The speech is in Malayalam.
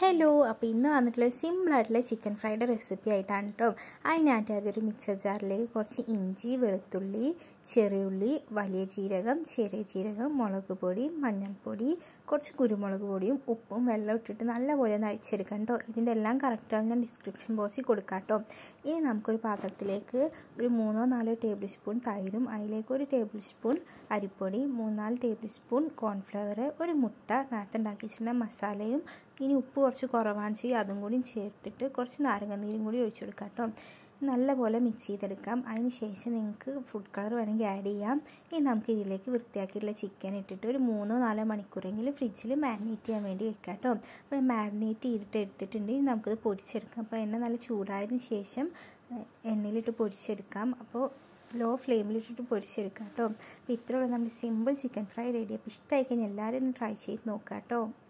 ഹലോ അപ്പോൾ ഇന്ന് വന്നിട്ടുള്ള സിമ്പിളായിട്ടുള്ള ചിക്കൻ ഫ്രൈഡ് റെസിപ്പി ആയിട്ടാണ് കേട്ടോ അതിനായിട്ട് അതൊരു മിക്സർ ജാറിലേക്ക് കുറച്ച് ഇഞ്ചി വെളുത്തുള്ളി ചെറിയുള്ളി വലിയ ജീരകം ചെറിയ ജീരകം മുളക് പൊടി മഞ്ഞൾപ്പൊടി കുറച്ച് കുരുമുളക് പൊടിയും ഉപ്പും വെള്ളം ഇട്ടിട്ട് നല്ലപോലെ ഒന്ന് അഴിച്ചെടുക്കാം കേട്ടോ ഇതിൻ്റെ എല്ലാം കറക്റ്റാണ് ഞാൻ ഡിസ്ക്രിപ്ഷൻ ബോക്സിൽ കൊടുക്കാം കേട്ടോ ഇനി നമുക്കൊരു പാത്രത്തിലേക്ക് ഒരു മൂന്നോ നാലോ ടേബിൾ സ്പൂൺ തൈരും അതിലേക്ക് ഒരു ടേബിൾ സ്പൂൺ അരിപ്പൊടി മൂന്നാല് ടേബിൾ സ്പൂൺ കോൺഫ്ലവർ ഒരു മുട്ട നേരത്തെ ഉണ്ടാക്കി വെച്ചിട്ടുള്ള മസാലയും ഇനി ഉപ്പ് കുറച്ച് കുറവാണ് ചെയ്യുക അതും കൂടി ചേർത്തിട്ട് കുറച്ച് നാരങ്ങ നീരും കൂടി ഒഴിച്ചു കൊടുക്കാം കേട്ടോ നല്ലപോലെ മിക്സ് ചെയ്തെടുക്കാം അതിന് ശേഷം നിങ്ങൾക്ക് ഫുഡ് കളർ വേണമെങ്കിൽ ആഡ് ചെയ്യാം ഇനി നമുക്ക് ഇതിലേക്ക് വൃത്തിയാക്കിയിട്ടുള്ള ചിക്കൻ ഇട്ടിട്ട് ഒരു മൂന്നോ നാലോ മണിക്കൂറെങ്കിലും ഫ്രിഡ്ജിൽ മാരിനേറ്റ് ചെയ്യാൻ വേണ്ടി വെക്കാം കേട്ടോ അപ്പോൾ മാരിനേറ്റ് ചെയ്തിട്ട് എടുത്തിട്ടുണ്ടെങ്കിൽ നമുക്കത് പൊരിച്ചെടുക്കാം അപ്പോൾ എണ്ണ നല്ല ചൂടായതിന് ശേഷം എണ്ണയിലിട്ട് പൊരിച്ചെടുക്കാം അപ്പോൾ ലോ ഫ്ലെയിമിലിട്ടിട്ട് പൊരിച്ചെടുക്കാം കേട്ടോ അപ്പോൾ ഇത്രയുള്ള നമ്മുടെ സിമ്പിൾ ചിക്കൻ ഫ്രൈ റെഡി അപ്പോൾ ഇഷ്ടമായി കഴിഞ്ഞാൽ എല്ലാവരും ഒന്ന് ട്രൈ ചെയ്ത് നോക്കാം കേട്ടോ